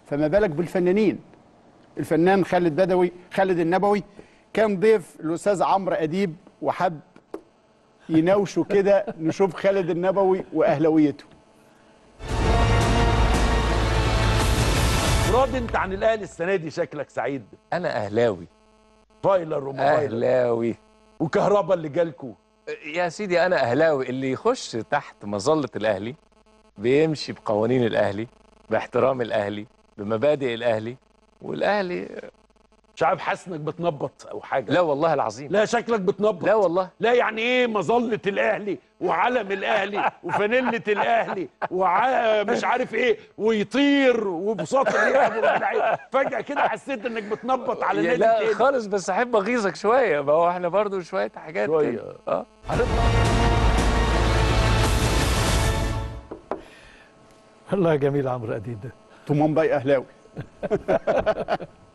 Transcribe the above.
فما بالك بالفنانين الفنان خالد بدوي خالد النبوي كان ضيف الاستاذ عمرو اديب وحب يناوشوا كده نشوف خالد النبوي واهلاويته راضي انت عن الاهلي السنه دي شكلك سعيد انا اهلاوي فايلر وموبايلر اهلاوي وكهربا اللي جالكوا يا سيدي انا اهلاوي اللي يخش تحت مظله الاهلي بيمشي بقوانين الاهلي باحترام الاهلي بمبادئ الاهلي والاهلي مش عارف حاسس انك بتنبط او حاجه لا والله العظيم لا شكلك بتنبط لا والله لا يعني ايه مظله الاهلي وعلم الاهلي وفانيله الاهلي ومش عارف ايه ويطير وبساط الريح واللعيبة. فجاه كده حسيت انك بتنبط على يا نادي لا تاني. خالص بس احب اغيظك شويه ما هو احنا برضو شويه حاجات شوية. كده. اه والله جميل عمرو اديب ده طمان باي اهلاوي